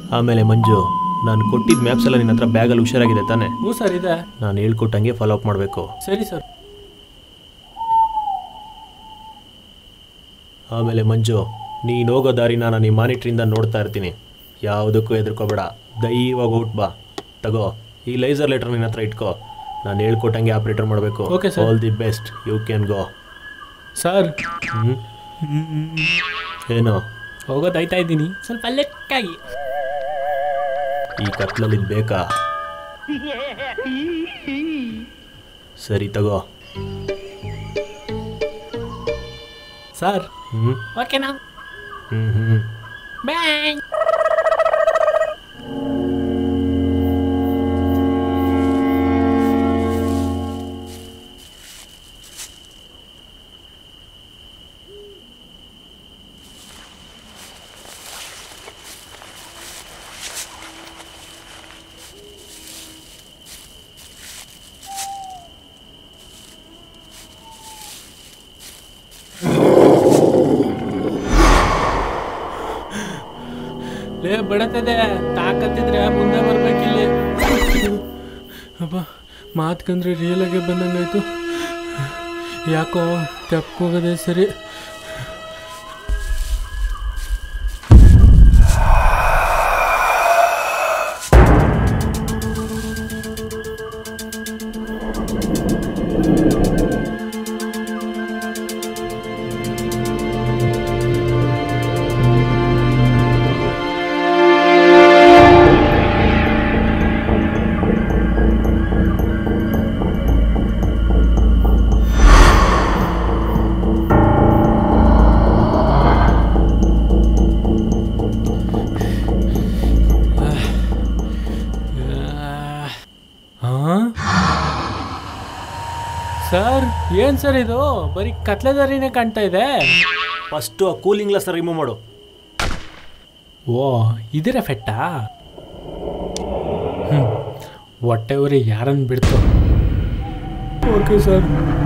ಆಮೇಲೆ ಮಂಜು ನಾನು ಕೊಟ್ಟಿದ್ದ ಮ್ಯಾಪ್ಸ್ ಎಲ್ಲ ನಿನ್ನ ಹತ್ರ ಬ್ಯಾಗಲ್ಲಿ ಹುಷಾರಾಗಿದೆ ತಾನೆ ಹ್ಞೂ ಸರ್ ಇದೆ ನಾನು ಹೇಳ್ಕೊಟ್ಟಂಗೆ ಫಾಲೋ ಅಪ್ ಮಾಡಬೇಕು ಸರಿ ಸರ್ ಆಮೇಲೆ ಮಂಜು ನೀನು ಹೋಗೋ ದಾರಿನ ನಾನು ಈ ಮಾನಿಟ್ರಿಂದ ನೋಡ್ತಾ ಇರ್ತೀನಿ ಯಾವುದಕ್ಕೂ ಹೆದರ್ಕೋಬೇಡ ದೈವಾಗ ಔಟ್ ಬಾ ತಗೋ ಈ ಲೈಸರ್ ಲೆಟರ್ ನಿನ್ನ ಹತ್ರ ಇಟ್ಕೋ ನಾನು ಹೇಳ್ಕೊಟ್ಟಂಗೆ ಆಪ್ರೇಟರ್ ಮಾಡಬೇಕು Okay, sir. All the best you can go sir ಹ್ಞೂ ಏನು ಹೋಗೋದಾಯ್ತಾ ಇದ್ದೀನಿ ಸ್ವಲ್ಪ ಲೆಕ್ಕಾಗಿ ಈ ಕತ್ಲಲ್ಲಿ ಇದ್ ಬೇಕಾ ಸರಿ ತಗೋ ಸರ್ ಹ್ಞೂ ಓಕೆನಾ ಹ್ಞೂ ಹ್ಞೂ ಬಾಯ್ ಲೇ ಬಡತದೆ ತಾಕತ್ತಿದ್ರೆ ಮುಂದೆ ಬರ್ಬೇಕಿಲ್ಲಿ ಅಪ್ಪ ಮಾತ್ಕಂದ್ರೆ ರಿಯಲ್ ಆಗಿ ಬಂದಂಗಾಯ್ತು ಯಾಕೋ ತೆಪ್ಪೋಗದೆ ಸರಿ ಸರ್ ಏನ್ ಸರ್ ಇದು ಬರೀ ಕತ್ಲೆದಾರಿನೇ ಕಾಣ್ತಾ ಇದೆ ಫಸ್ಟು ಆ ಕೂಲಿಂಗ್ ಗ್ಲಾಸ್ ರಿಮೂವ್ ಮಾಡು ಓ ಇದರ ಫೆಟ್ಟಾ ಹ್ಞೂ ಹೊಟ್ಟೆ ಉರಿ ಯಾರನ್ನು ಬಿಡ್ತು ಓಕೆ ಸರ್